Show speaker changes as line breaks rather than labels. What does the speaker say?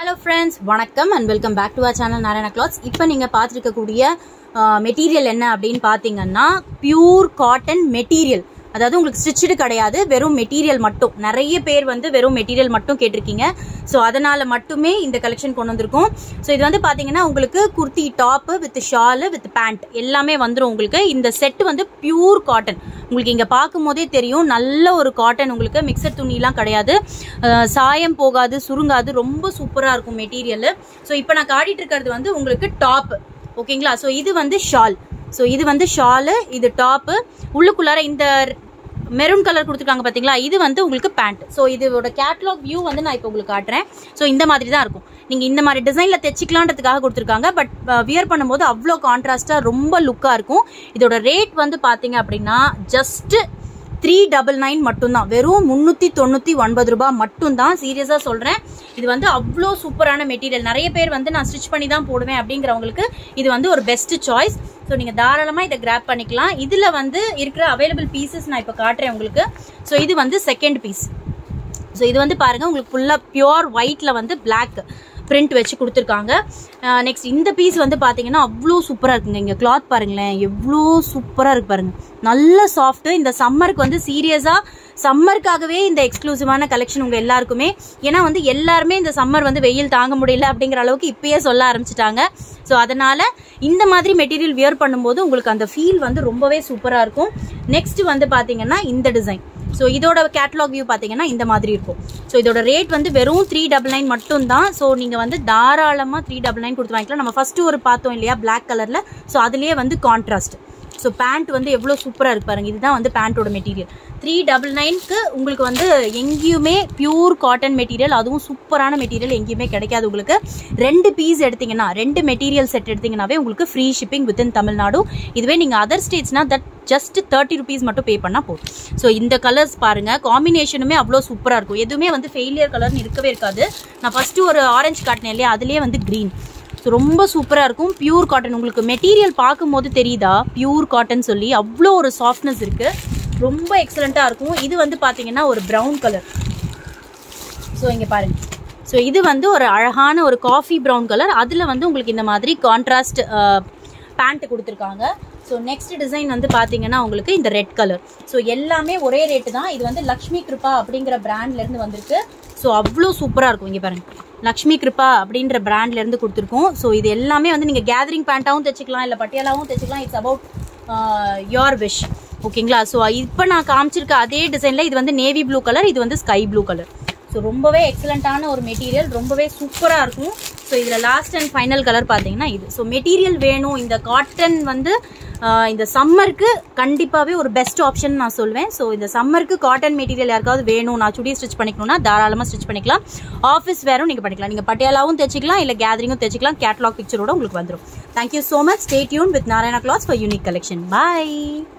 hello friends வணக்கம் and welcome back to our channel Narayana clothes இப்போ நீங்கள் பார்த்துருக்கக்கூடிய மெட்டீரியல் என்ன அப்படின்னு பார்த்தீங்கன்னா பியூர் காட்டன் மெட்டீரியல் அதாவது உங்களுக்கு ஸ்டிச்சுடு கிடையாது வெறும் மெட்டீரியல் மட்டும் நிறைய பேர் வந்து வெறும் மெட்டீரியல் மட்டும் கேட்டிருக்கீங்க ஸோ அதனால மட்டுமே இந்த கலெக்ஷன் கொண்டு வந்திருக்கோம் ஸோ இது வந்து பார்த்தீங்கன்னா உங்களுக்கு kurti top with shawl with pant எல்லாமே வந்துடும் உங்களுக்கு இந்த செட் வந்து பியூர் காட்டன் உங்களுக்கு இங்கே பார்க்கும் போதே தெரியும் நல்ல ஒரு காட்டன் உங்களுக்கு மிக்சர் துணிலாம் கிடையாது அஹ் சாயம் போகாது சுருங்காது ரொம்ப சூப்பராக இருக்கும் மெட்டீரியல் ஸோ இப்போ நான் காட்டிட்டு இருக்கிறது வந்து உங்களுக்கு டாப் ஓகேங்களா ஸோ இது வந்து ஷால் ஸோ இது வந்து ஷாலு இது டாப்பு உள்ளுக்குள்ளார இந்த மெரூன் கலர் கொடுத்துருக்காங்க பார்த்தீங்களா இது வந்து உங்களுக்கு பேண்ட் ஸோ இதோட கேட்லாக் வியூ வந்து நான் இப்போ உங்களுக்கு காட்டுறேன் ஸோ இந்த மாதிரி தான் இருக்கும் நீங்கள் இந்த மாதிரி டிசைனில் தைச்சிக்கலான்றதுக்காக கொடுத்துருக்காங்க பட் வியர் பண்ணும்போது அவ்வளோ கான்ட்ராஸ்டாக ரொம்ப லுக்காக இருக்கும் இதோட ரேட் வந்து பார்த்தீங்க அப்படின்னா ஜஸ்ட்டு த்ரீ டபுள் நைன் மட்டும்தான் வெறும் முந்நூற்றி தொண்ணூற்றி ஒன்பது ரூபாய் மட்டும்தான் சீரியஸாக சொல்கிறேன் இது வந்து அவ்வளோ சூப்பரான மெட்டீரியல் நிறைய பேர் வந்து நான் ஸ்டிச் பண்ணி தான் போடுவேன் அப்படிங்கிறவங்களுக்கு இது வந்து ஒரு பெஸ்ட் சாய்ஸ் ஸோ நீங்கள் தாராளமாக இதை கிராப் பண்ணிக்கலாம் இதில் வந்து இருக்கிற அவைலபிள் பீசஸ் நான் இப்போ காட்டுறேன் உங்களுக்கு ஸோ இது வந்து செகண்ட் பீஸ் ஸோ இது வந்து பாருங்கள் உங்களுக்கு ஃபுல்லாக பியோர் ஒயிட்டில் வந்து பிளாக் பிரிண்ட் வச்சு கொடுத்துருக்காங்க நெக்ஸ்ட் இந்த பீஸ் வந்து பார்த்தீங்கன்னா அவ்வளோ சூப்பராக இருக்குங்க இங்கே கிளாத் பாருங்களேன் எவ்வளோ சூப்பராக இருக்கு பாருங்க நல்ல சாஃப்ட்டு இந்த சம்மருக்கு வந்து சீரியஸாக சம்மருக்காகவே இந்த எக்ஸ்க்ளூசிவான கலெக்ஷன் உங்கள் எல்லாருக்குமே ஏன்னா வந்து எல்லாருமே இந்த சம்மர் வந்து வெயில் தாங்க முடியல அப்படிங்கிற அளவுக்கு இப்பயே சொல்ல ஆரம்பிச்சிட்டாங்க ஸோ அதனால் இந்த மாதிரி மெட்டீரியல் வியர் பண்ணும்போது உங்களுக்கு அந்த ஃபீல் வந்து ரொம்பவே சூப்பராக இருக்கும் நெக்ஸ்ட் வந்து பார்த்தீங்கன்னா இந்த டிசைன் ஸோ இதோட கேட்லாக் வியூ பார்த்தீங்கன்னா இந்த மாதிரி இருக்கும் ஸோ இதோட ரேட் வந்து வெறும் த்ரீ டபுள் நைன் மட்டும் தான் ஸோ நீங்கள் வந்து தாராளமாக த்ரீ டபுள் நைன் கொடுத்து வாங்கிக்கலாம் நம்ம ஃபஸ்ட்டு ஒரு பார்த்தோம் இல்லையா பிளாக் கலரில் ஸோ அதுலேயே வந்து கான்ட்ராஸ்ட் ஸோ பேண்ட் வந்து எவ்வளோ சூப்பராக இருக்கு பாருங்க இதுதான் வந்து பேண்ட்டோட மெட்டீரியல் த்ரீ டபுள் நைனுக்கு உங்களுக்கு வந்து எங்கேயுமே பியூர் காட்டன் மெட்டீரியல் அதுவும் சூப்பரான மெட்டீரியல் எங்கேயுமே கிடைக்காது உங்களுக்கு ரெண்டு பீஸ் எடுத்தீங்கன்னா ரெண்டு மெட்டீரியல் செட் எடுத்தீங்கன்னாவே உங்களுக்கு ஃப்ரீ ஷிப்பிங் வித்தின் தமிழ்நாடு இதுவே நீங்கள் அதர் ஸ்டேட்ஸ்னா தட் ஜஸ்ட் தேர்ட்டி ருபீஸ் மட்டும் பே பண்ணால் போதும் ஸோ இந்த கலர்ஸ் பாருங்க காம்பினேஷனுமே அவ்வளோ சூப்பராக இருக்கும் எதுவுமே வந்து ஃபெயிலியர் கலர்னு இருக்கவே இருக்காது நான் ஃபஸ்ட்டு ஒரு ஆரஞ்சு காட்டினேன் இல்லையா அதுலேயே வந்து க்ரீன் ஸோ ரொம்ப சூப்பராக இருக்கும் பியூர் காட்டன் உங்களுக்கு மெட்டீரியல் பார்க்கும்போது தெரியுதா பியூர் காட்டன் சொல்லி அவ்வளோ ஒரு சாஃப்ட்னஸ் இருக்குது ரொம்ப எக்ஸலண்ட்டாக இருக்கும் இது வந்து பார்த்தீங்கன்னா ஒரு ப்ரௌன் கலர் ஸோ இங்கே பாருங்க ஸோ இது வந்து ஒரு அழகான ஒரு காஃபி ப்ரௌன் கலர் அதில் வந்து உங்களுக்கு இந்த மாதிரி கான்ட்ராஸ்ட் பேண்ட் கொடுத்துருக்காங்க ஸோ நெக்ஸ்ட் டிசைன் வந்து பார்த்தீங்கன்னா உங்களுக்கு இந்த ரெட் கலர் ஸோ எல்லாமே ஒரே ரேட்டு தான் இது வந்து லக்ஷ்மி கிருபா அப்படிங்கிற பிராண்ட்லேருந்து வந்திருக்கு ஸோ அவ்வளோ சூப்பராக இருக்கும் இங்கே பாருங்க லக்ஷ்மி கிருபா அப்படின்ற பிராண்ட்லேருந்து கொடுத்துருக்கோம் ஸோ இது எல்லாமே வந்து நீங்கள் கேதரிங் பேண்ட்டாகவும் தைச்சிக்கலாம் இல்லை பட்டியாலாவும் தைச்சிக்கலாம் இட்ஸ் அபவுட் யோர் விஷ் ஓகேங்களா ஸோ இப்போ நான் காமிச்சிருக்க அதே டிசைனில் இது வந்து நேவி ப்ளூ கலர் இது வந்து ஸ்கை ப்ளூ கலர் ஸோ ரொம்பவே எக்ஸலண்ட்டான ஒரு மெட்டீரியல் ரொம்பவே சூப்பராக இருக்கும் ஸோ இதில் லாஸ்ட் அண்ட் ஃபைனல் கலர் பார்த்தீங்கன்னா இது ஸோ மெட்டீரியல் வேணும் இந்த காட்டன் வந்து இந்த சம்மருக்கு கண்டிப்பாகவே ஒரு பெஸ்ட் ஆப்ஷன் நான் சொல்வேன் ஸோ இந்த சம்மருக்கு காட்டன் மெட்டீரியல் யாருக்காவது வேணும் நான் சுடி ஸ்டிச் பண்ணிக்கணும்னா தாராளமாக ஸ்டிச் பண்ணிக்கலாம் ஆஃபீஸ் வேறும் நீங்கள் பண்ணிக்கலாம் நீங்கள் பட்டியாலாவும் தைச்சிக்கலாம் இல்லை கேதரிங்கும் தைச்சிக்கலாம் கேட்லாக் பிக்சரோட உங்களுக்கு வந்துடும் thank you so much stay tuned with Narayana clothes for unique collection bye